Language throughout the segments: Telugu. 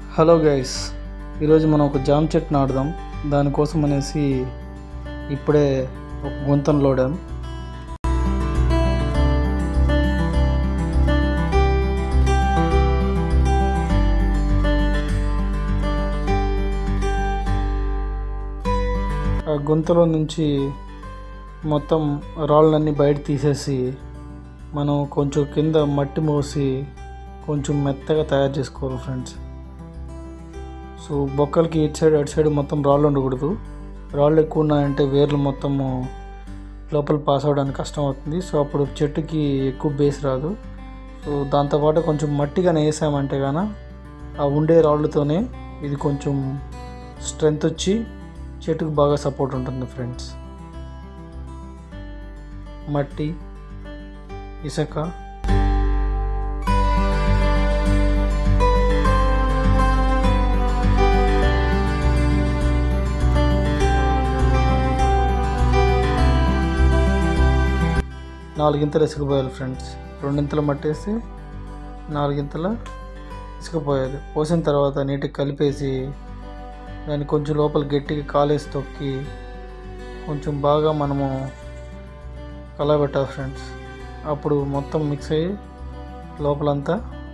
హలో గైస్ ఈరోజు మనం ఒక జామ చెట్టు నాటుదాం దానికోసం అనేసి ఇప్పుడే ఒక గుంతను లోడాం ఆ గుంతలో నుంచి మొత్తం రాళ్ళన్నీ బయట తీసేసి మనం కొంచెం కింద మట్టి మోసి కొంచెం మెత్తగా తయారు చేసుకోవాలి ఫ్రెండ్స్ సో బొక్కలకి ఇటు సైడ్ అటు సైడ్ మొత్తం రాళ్ళు ఉండకూడదు రాళ్ళు ఎక్కువ ఉన్నాయంటే వేర్లు మొత్తము లోపల పాస్ అవ్వడానికి కష్టం అవుతుంది సో అప్పుడు చెట్టుకి ఎక్కువ బేస్ రాదు సో దాంతోపాటు కొంచెం మట్టిగానే వేసామంటే గాన ఆ ఉండే రాళ్ళతోనే ఇది కొంచెం స్ట్రెంగ్త్ వచ్చి చెట్టుకు బాగా సపోర్ట్ ఉంటుంది ఫ్రెండ్స్ మట్టి ఇసుక నాలుగింతలు ఇసుక పోయాలి ఫ్రెండ్స్ రెండింతలు మట్టేసి నాలుగింతల ఇసుక పోయాలి పోసిన తర్వాత నీటికి కలిపేసి దాన్ని కొంచెం లోపల గట్టిగా కాలేసి తొక్కి కొంచెం బాగా మనము కలబెట్టాలి ఫ్రెండ్స్ అప్పుడు మొత్తం మిక్స్ అయ్యి లోపలంతా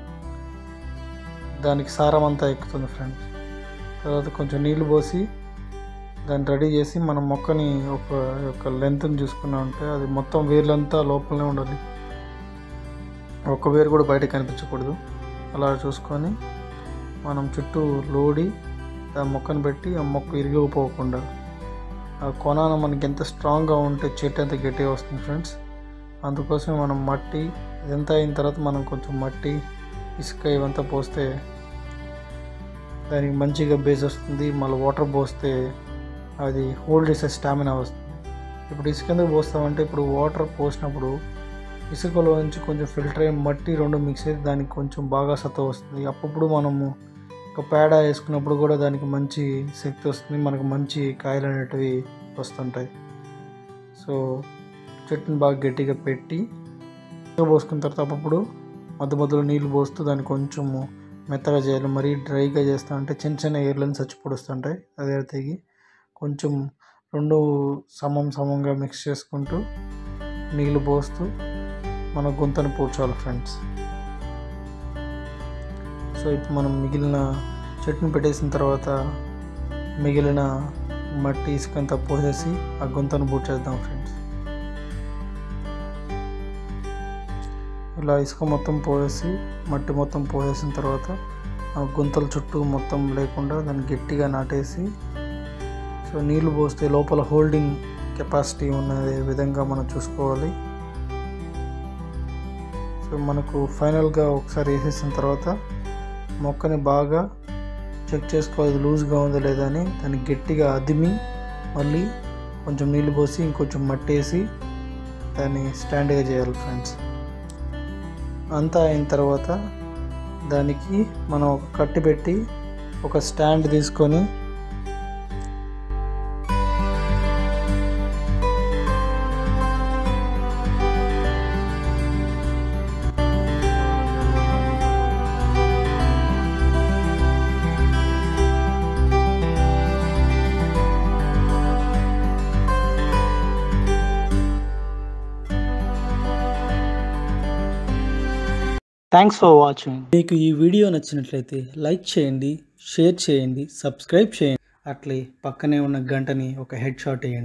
దానికి సారం అంతా ఎక్కుతుంది ఫ్రెండ్స్ తర్వాత కొంచెం నీళ్లు పోసి దాన్ని రెడీ చేసి మనం మొక్కని ఒక యొక్క లెంత్ని చూసుకున్నామంటే అది మొత్తం వేర్లంతా లోపలనే ఉండాలి ఒక్క వేరు కూడా బయట కనిపించకూడదు అలా చూసుకొని మనం చుట్టూ లోడి ఆ మొక్కను పెట్టి ఆ మొక్క ఇరిగిపోకుండా ఆ కొనాన మనకి ఎంత స్ట్రాంగ్గా ఉంటే చెట్టు ఎంత గట్టిగా వస్తుంది ఫ్రెండ్స్ అందుకోసం మనం మట్టి ఇదంతా అయిన తర్వాత మనం కొంచెం మట్టి ఇసుక ఇవంతా పోస్తే దానికి మంచిగా బేస్ వస్తుంది మళ్ళీ వాటర్ పోస్తే అది హోల్డ్ చేసే స్టామినా వస్తుంది ఇప్పుడు ఇసుక ఎందుకు పోస్తామంటే ఇప్పుడు వాటర్ పోసినప్పుడు ఇసుకలో నుంచి కొంచెం ఫిల్టర్ అయ్యి మట్టి రెండు మిక్స్ అయితే దానికి కొంచెం బాగా సత్వ వస్తుంది అప్పుడు మనము ఒక పేడ వేసుకున్నప్పుడు కూడా దానికి మంచి శక్తి వస్తుంది మనకు మంచి కాయలు అనేటివి వస్తుంటాయి సో చెట్టుని బాగా గట్టిగా పెట్టి ఇసుక పోసుకున్న తర్వాత అప్పుడు మధ్య మధ్యలో నీళ్ళు పోస్తూ దాన్ని కొంచెము మెత్తగా చేయాలి మరీ డ్రైగా చేస్తా అంటే చిన్న చిన్న ఏర్లను చచ్చిపొడుస్తుంటాయి అదే తెగి కొంచెం రెండు సమం సమంగా మిక్స్ చేసుకుంటూ నీళ్ళు పోస్తూ మన గుంతను పూడ్చాలి ఫ్రెండ్స్ సో ఇప్పుడు మనం మిగిలిన చెట్టుని పెట్టేసిన తర్వాత మిగిలిన మట్టి ఇసుకంతా పోసేసి ఆ గుంతను పూడ్చేద్దాం ఫ్రెండ్స్ ఇలా ఇసుక మొత్తం పోసేసి మట్టి మొత్తం పోసేసిన తర్వాత ఆ గుంతల చుట్టూ మొత్తం లేకుండా దాన్ని గట్టిగా నాటేసి సో నీళ్లు పోస్తే లోపల హోల్డింగ్ కెపాసిటీ ఉన్న విధంగా మనం చూసుకోవాలి సో మనకు ఫైనల్గా ఒకసారి వేసేసిన తర్వాత మొక్కని బాగా చెక్ చేసుకోవాలి లూజ్గా ఉందా లేదా అని దాన్ని గట్టిగా అదిమి మళ్ళీ కొంచెం నీళ్ళు పోసి ఇంకొంచెం మట్టేసి దాన్ని స్టాండ్గా చేయాలి ఫ్రెండ్స్ అంతా అయిన తర్వాత దానికి మనం ఒక కట్టి పెట్టి ఒక స్టాండ్ తీసుకొని థ్యాంక్స్ ఫర్ వాచింగ్ మీకు ఈ వీడియో నచ్చినట్లయితే లైక్ చేయండి షేర్ చేయండి సబ్స్క్రైబ్ చేయండి అట్లే పక్కనే ఉన్న గంటని ఒక హెడ్ షాట్ వేయండి